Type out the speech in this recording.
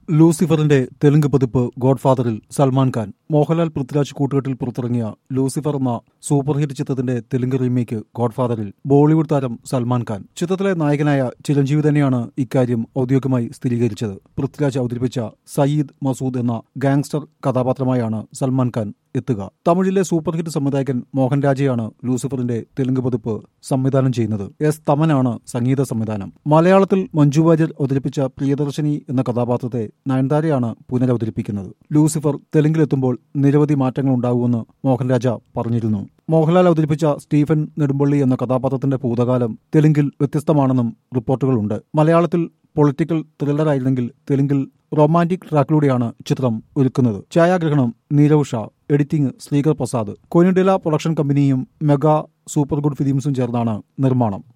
ലൂസിഫറിന്റെ തെലുങ്ക് പതിപ്പ് ഗോഡ്ഫാദറിൽ സൽമാൻ ഖാൻ മോഹൻലാൽ പൃഥ്വിരാജ് കൂട്ടുകെട്ടിൽ പുറത്തിറങ്ങിയ ലൂസിഫർ എന്ന സൂപ്പർ ഹിറ്റ് ചിത്രത്തിന്റെ തെലുങ്ക് റീമേക്ക് ഗോഡ്ഫാദറിൽ ബോളിവുഡ് താരം സൽമാൻ ഖാൻ ചിത്രത്തിലെ നായകനായ ചിരഞ്ജീവി തന്നെയാണ് ഇക്കാര്യം ഔദ്യോഗികമായി സ്ഥിരീകരിച്ചത് പൃഥ്വിരാജ് അവതരിപ്പിച്ച സയ്യിദ് മസൂദ് എന്ന ഗാങ്സ്റ്റർ കഥാപാത്രമായാണ് സൽമാൻ ഖാൻ എത്തുക തമിഴിലെ സൂപ്പർ ഹിറ്റ് സംവിധായകൻ മോഹൻരാജയാണ് ലൂസിഫറിന്റെ തെലുങ്ക് പതിപ്പ് സംവിധാനം ചെയ്യുന്നത് എസ് തമനാണ് സംഗീത സംവിധാനം മലയാളത്തിൽ മഞ്ജു വാര്യർ അവതരിപ്പിച്ച പ്രിയദർശിനി എന്ന കഥാപാത്രത്തെ നയൻതാരയാണ് പുനരവതരിപ്പിക്കുന്നത് ലൂസിഫർ തെലുങ്കിലെത്തുമ്പോൾ നിരവധി മാറ്റങ്ങൾ ഉണ്ടാകുമെന്ന് മോഹൻരാജ പറഞ്ഞിരുന്നു മോഹൻലാൽ അവതരിപ്പിച്ച സ്റ്റീഫൻ നെടുമ്പള്ളി എന്ന കഥാപാത്രത്തിന്റെ ഭൂതകാലം തെലുങ്കിൽ വ്യത്യസ്തമാണെന്നും റിപ്പോർട്ടുകളുണ്ട് മലയാളത്തിൽ പൊളിറ്റിക്കൽ ത്രില്ലറായിരുന്നെങ്കിൽ തെലുങ്കിൽ റൊമാന്റിക് ട്രാക്കിലൂടെയാണ് ചിത്രം ഒരുക്കുന്നത് ഛായാഗ്രഹണം നീരവ് ഷാ എഡിറ്റിംഗ് ശ്രീകർ പ്രസാദ് കൊനിഡില പ്രൊഡക്ഷൻ കമ്പനിയും മെഗാ സൂപ്പർ ഗുഡ് ഫിലിംസും ചേർന്നാണ് നിർമ്മാണം